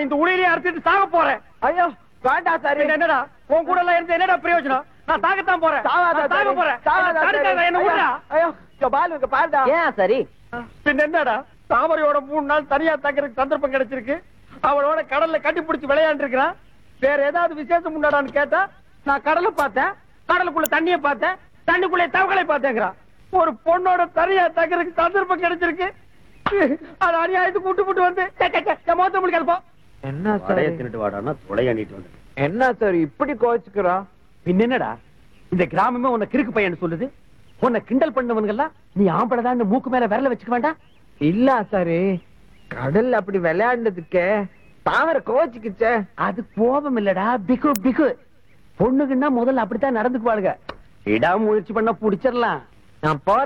இந்த உளியிலே அறுத்துட்டு சாக போறேன் ஐயோ வேண்டாம் சார் பின்ன என்னடா உன் கூட எல்லாம் இருந்து என்னடா பிரயோஜனம் நான் சாகத்தான் போறேன் சாவாதா நான் சாக சரி. போறேன் சாவாதா என்ன தடுக்காத, சரி. என்ன விடுடா ஐயோ இங்க பாலு இங்க பாருடா ஏன் சரி பின்ன என்னடா தாமரையோட மூணு நாள் தனியா தங்கறதுக்கு சந்தர்ப்பம் கிடைச்சிருக்கு அவளோட கடல்ல கட்டி பிடிச்சி விளையாண்டு இருக்கிறான் வேற ஏதாவது விசேஷம் உண்டாடான்னு கேட்டா நான் கடலை பார்த்தேன் கடலுக்குள்ள தண்ணிய பார்த்தேன் தண்ணிக்குள்ள தவகளை பார்த்தேங்கிறான் ஒரு பொண்ணோட தனியா தங்கறதுக்கு சந்தர்ப்பம் கிடைச்சிருக்கு அது அநியாயத்துக்கு கூட்டு போட்டு வந்து சே, சே, சே, என் முகத்தை முடிக்காது போ என்ன சார் தின்னுட்டு வாடான்னா துளையாண்டிட்டு வந்து என்ன சார் இப்படி கோச்சுக்கிறா பின்ன என்னடா இந்த கிராமமே உன்னை கிறுக்கு பையன் சொல்லுது உன்னை கிண்டல் பண்ணவனுங்கெல்லாம் நீ ஆம்பளதான் மூக்கு மேல விரல வச்சுக்க வேண்டாம் இல்ல சாரு கடல்ல அப்படி விளையாண்டதுக்கே தாமரை கோச்சுக்குச்சே அது கோபம் இல்லடா பிகு பிகு பொண்ணுக்குன்னா முதல்ல அப்படித்தான் நடந்துக்குவாளுங்க இடாமுயற்சி பண்ண புடிச்சிடலாம் நான் போற